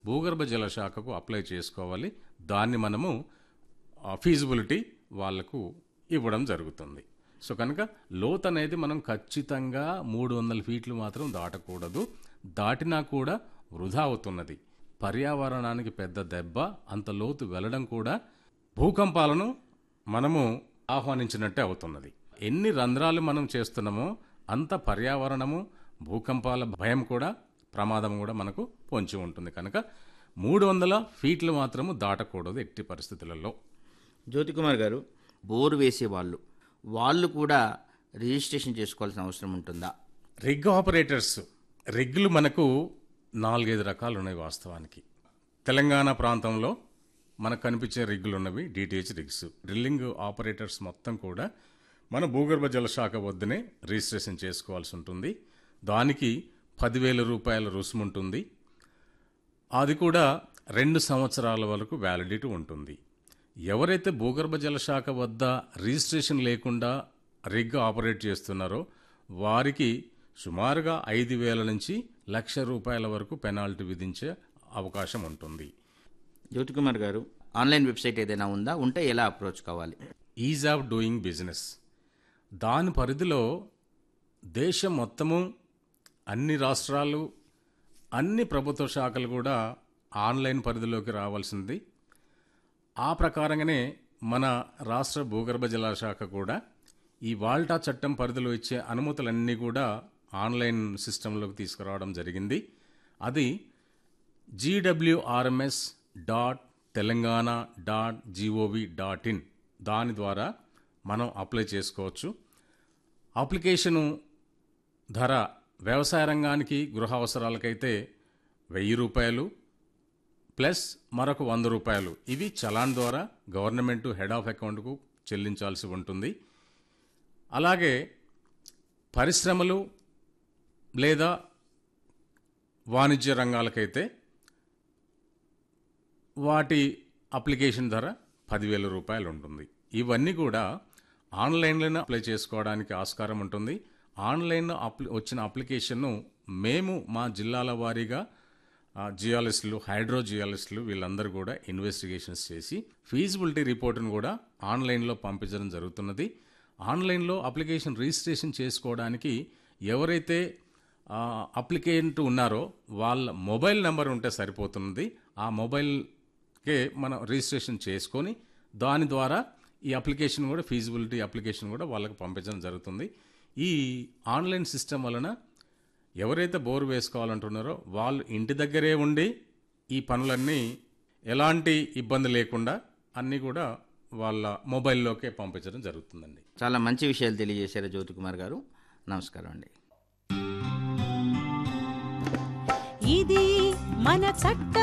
భూగర్భ జల శాఖకు అప్లై చేసుకోవాలి దాన్ని మనము ఫీజిబిలిటీ వాళ్లకు ఇవ్వడం జరుగుతుంది సో కనుక లోత్ అనేది మనం ఖచ్చితంగా మూడు వందల ఫీట్లు మాత్రం దాటకూడదు దాటినా కూడా వృధా అవుతున్నది పర్యావరణానికి పెద్ద దెబ్బ అంత లోతు వెళ్ళడం కూడా భూకంపాలను మనము ఆహ్వానించినట్టే అవుతున్నది ఎన్ని రంధ్రాలు మనం చేస్తున్నామో అంత పర్యావరణము భూకంపాల భయం కూడా ప్రమాదం కూడా మనకు పొంచి ఉంటుంది కనుక మూడు వందల ఫీట్లు మాత్రము దాటకూడదు ఎట్టి పరిస్థితులలో జ్యోతికుమార్ గారు బోర్ వేసే వాళ్ళు వాళ్ళు కూడా రిజిస్ట్రేషన్ చేసుకోవాల్సిన అవసరం ఉంటుందా రిగ్ ఆపరేటర్స్ రిగ్లు మనకు నాలుగైదు రకాలు ఉన్నాయి వాస్తవానికి తెలంగాణ ప్రాంతంలో మనకు కనిపించే రిగ్గులు ఉన్నవి డిటిహెచ్ రిగ్స్ డ్రిల్లింగ్ ఆపరేటర్స్ మొత్తం కూడా మన భూగర్భ జల శాఖ వద్దనే రిజిస్ట్రేషన్ చేసుకోవాల్సి ఉంటుంది దానికి పదివేల రూపాయల రుసుము ఉంటుంది అది కూడా రెండు సంవత్సరాల వరకు వ్యాలిడిటీ ఉంటుంది ఎవరైతే భూగర్భ జల శాఖ వద్ద రిజిస్ట్రేషన్ లేకుండా రిగ్ ఆపరేట్ చేస్తున్నారో వారికి సుమారుగా ఐదు వేల నుంచి లక్ష రూపాయల వరకు పెనాల్టీ విధించే అవకాశం ఉంటుంది జ్యోతికుమార్ గారు ఆన్లైన్ వెబ్సైట్ ఏదైనా ఉందా ఉంటే ఎలా అప్రోచ్ కావాలి ఈజ్ ఆఫ్ డూయింగ్ బిజినెస్ దాని పరిధిలో దేశం మొత్తము అన్ని రాష్ట్రాలు అన్ని ప్రభుత్వ శాఖలు కూడా ఆన్లైన్ పరిధిలోకి రావాల్సింది ఆ ప్రకారంగానే మన రాష్ట్ర భూగర్భ జల శాఖ కూడా ఈ వాల్టా చట్టం పరిధిలో ఇచ్చే అనుమతులన్నీ కూడా ఆన్లైన్ సిస్టంలోకి తీసుకురావడం జరిగింది అది GWRMS dot Telangana dot gov dot in దాని ద్వారా మనం అప్లై చేసుకోవచ్చు అప్లికేషను ధర వ్యవసాయ రంగానికి గృహ అవసరాలకైతే వెయ్యి రూపాయలు ప్లస్ మరొక వంద రూపాయలు ఇవి చలాన్ ద్వారా గవర్నమెంట్ హెడ్ ఆఫ్ అకౌంట్కు చెల్లించాల్సి ఉంటుంది అలాగే పరిశ్రమలు లేదా వాణిజ్య రంగాలకైతే వాటి అప్లికేషన్ ధర పదివేల రూపాయలు ఉంటుంది ఇవన్నీ కూడా ఆన్లైన్లోనే అప్లై చేసుకోవడానికి ఆస్కారం ఉంటుంది ఆన్లైన్లో అప్లి వచ్చిన అప్లికేషన్ను మేము మా జిల్లాల వారీగా జియాలజిస్టులు హైడ్రో జియాలజిస్టులు వీళ్ళందరూ కూడా ఇన్వెస్టిగేషన్స్ చేసి ఫీజిబిలిటీ రిపోర్ట్ను కూడా ఆన్లైన్లో పంపించడం జరుగుతున్నది ఆన్లైన్లో అప్లికేషన్ రిజిస్ట్రేషన్ చేసుకోవడానికి ఎవరైతే అప్లికెంట్ ఉన్నారో వాళ్ళ మొబైల్ నెంబర్ ఉంటే సరిపోతుంది ఆ మొబైల్కే మనం రిజిస్ట్రేషన్ చేసుకొని దాని ద్వారా ఈ అప్లికేషన్ కూడా ఫీజిబిలిటీ అప్లికేషన్ కూడా వాళ్ళకి పంపించడం జరుగుతుంది ఈ ఆన్లైన్ సిస్టమ్ వలన ఎవరైతే బోర్ వేసుకోవాలంటున్నారో వాళ్ళు ఇంటి దగ్గరే ఉండి ఈ పనులన్నీ ఎలాంటి ఇబ్బంది లేకుండా అన్నీ కూడా వాళ్ళ మొబైల్లోకే పంపించడం జరుగుతుందండి చాలా మంచి విషయాలు తెలియజేశారు జ్యోతికుమార్ గారు నమస్కారం అండి ఇది మన చట్ట